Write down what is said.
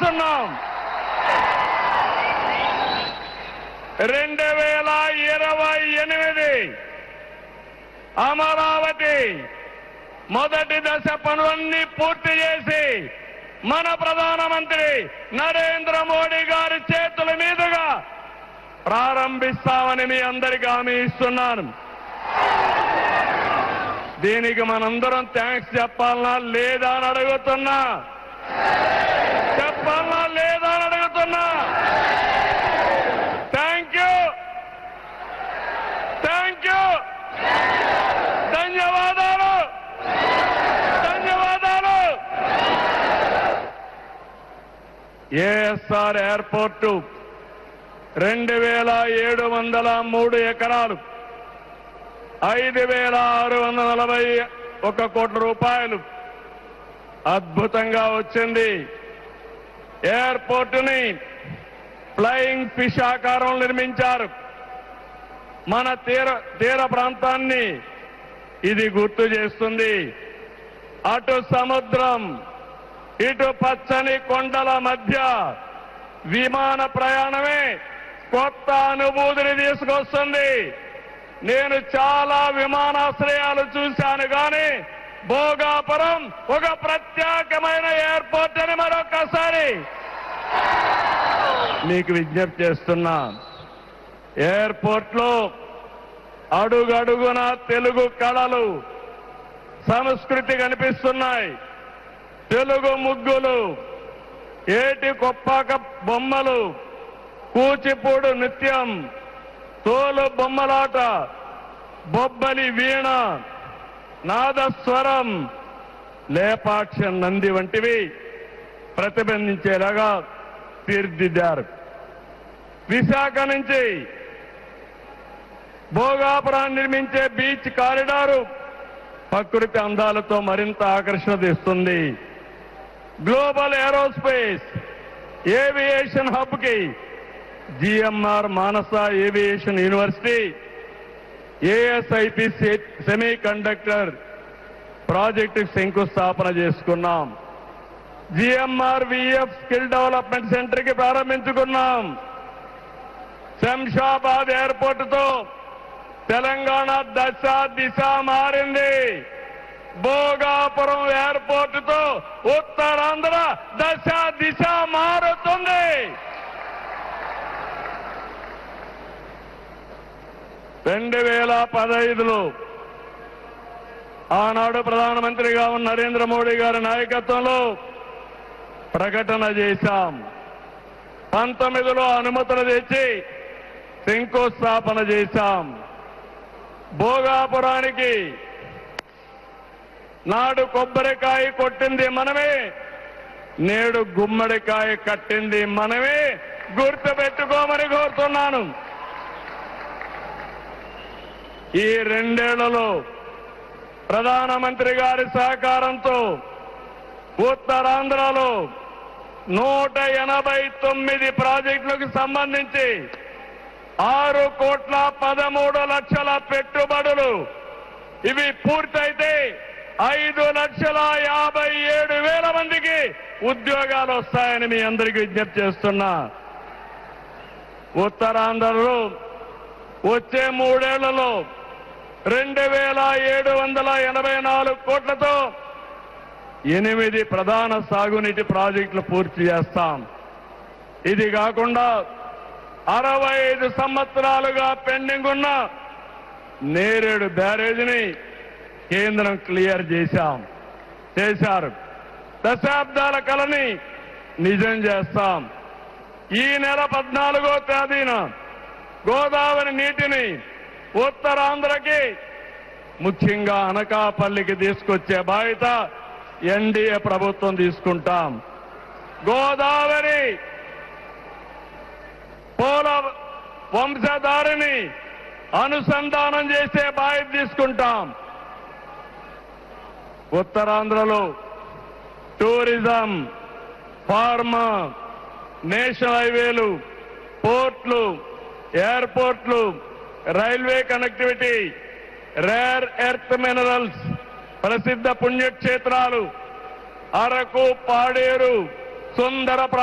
చేస్తున్నాం రెండు వేల ఇరవై ఎనిమిది అమరావతి మొదటి దశ పనులన్నీ పూర్తి చేసి మన ప్రధానమంత్రి నరేంద్ర మోడీ గారి చేతుల మీదుగా ప్రారంభిస్తామని మీ అందరికీ హామీ ఇస్తున్నాను దీనికి మనందరం థ్యాంక్స్ చెప్పాలనా లేదా అని అడుగుతున్నా చెప్పాలనా లేదా అని అడుగుతున్నా థ్యాంక్ యూ థ్యాంక్ యూ ధన్యవాదాలు ధన్యవాదాలు ఏఎస్ఆర్ ఎయిర్పోర్టు రెండు వేల ఏడు వందల మూడు ఎకరాలు ఐదు వేల ఆరు వందల నలభై ఒక కోట్ల రూపాయలు అద్భుతంగా వచ్చింది ఎయిర్పోర్టుని ఫ్లయింగ్ ఫిష్ ఆకారం నిర్మించారు మన తీర తీర ప్రాంతాన్ని ఇది గుర్తు చేస్తుంది అటు సముద్రం ఇటు పచ్చని కొండల మధ్య విమాన ప్రయాణమే కొత్త అనుభూతిని తీసుకొస్తుంది నేను చాలా విమానాశ్రయాలు చూశాను కానీ భోగాపురం ఒక ప్రత్యేకమైన ఎయిర్పోర్ట్ అని మరొకసారి మీకు విజ్ఞప్తి చేస్తున్నా ఎయిర్పోర్ట్ లో అడుగడుగున తెలుగు కళలు సంస్కృతి కనిపిస్తున్నాయి తెలుగు ముగ్గులు ఏటి కొప్పాక బొమ్మలు కూచిపూడు నృత్యం తోలు బొమ్మలాట బొబ్బలి వీణ నాదస్వరం లేపాక్ష నంది వంటివి ప్రతిబంధించేలాగా తీర్చిదిద్దారు విశాఖ నుంచి భోగాపురాన్ని నిర్మించే బీచ్ కారిడారు ప్రకృతి అందాలతో మరింత ఆకర్షణ తెస్తుంది గ్లోబల్ ఏరోస్పేస్ ఏవియేషన్ హబ్ కి G M R Manasa aviation university A S I P semiconductor project శంకుస్థాపన చేసుకున్నాం G M R V F skill development centre కి ప్రారంభించుకున్నాం శంషాబాద్ ఎయిర్పోర్ట్ తో తెలంగాణ దశ దిశ మారింది భోగాపురం ఎయిర్పోర్ట్ తో ఉత్తరాంధ్ర దశ దిశ మారుతుంది రెండు వేల పదహైదులో ఆనాడు ప్రధానమంత్రిగా ఉన్న నరేంద్ర మోడీ గారి నాయకత్వంలో ప్రకటన చేశాం పంతొమ్మిదిలో అనుమతులు తెచ్చి శంకుస్థాపన చేశాం భోగాపురానికి నాడు కొబ్బరికాయ కొట్టింది మనమే నేడు గుమ్మడికాయ కట్టింది మనమే గుర్తు పెట్టుకోమని కోరుతున్నాను ఈ రెండేళ్లలో ప్రధానమంత్రి గారి సహకారంతో ఉత్తరాంధ్రలో నూట ఎనభై తొమ్మిది ప్రాజెక్టులకు సంబంధించి ఆరు కోట్ల పదమూడు లక్షల పెట్టుబడులు ఇవి పూర్తయితే ఐదు లక్షల యాభై ఏడు వేల మందికి ఉద్యోగాలు వస్తాయని మీ అందరికీ విజ్ఞప్తి చేస్తున్నా ఉత్తరాంధ్రలో వచ్చే మూడేళ్లలో రెండు వేల ఏడు వందల ఎనభై నాలుగు కోట్లతో ఎనిమిది ప్రధాన సాగునీటి ప్రాజెక్టులు పూర్తి చేస్తాం ఇది కాకుండా అరవై ఐదు సంవత్సరాలుగా పెండింగ్ ఉన్న నేరేడు బ్యారేజీని కేంద్రం క్లియర్ చేశాం చేశారు దశాబ్దాల కలని నిజం చేస్తాం ఈ నెల పద్నాలుగో తేదీన గోదావరి నీటిని ఉత్తరాంధ్రకి ముఖ్యంగా అనకాపల్లికి తీసుకొచ్చే బాధ్యత ఎన్డీఏ ప్రభుత్వం తీసుకుంటాం గోదావరి పోల వంశధారిని అనుసంధానం చేసే బాధ్యత తీసుకుంటాం ఉత్తరాంధ్రలో టూరిజం ఫార్మా నేషనల్ హైవేలు పోర్ట్లు ఎయిర్పోర్ట్లు railway connectivity rare earth minerals ప్రసిద్ధ పుణ్యక్షేత్రాలు అరకు పాడేరు సుందర ప్రా-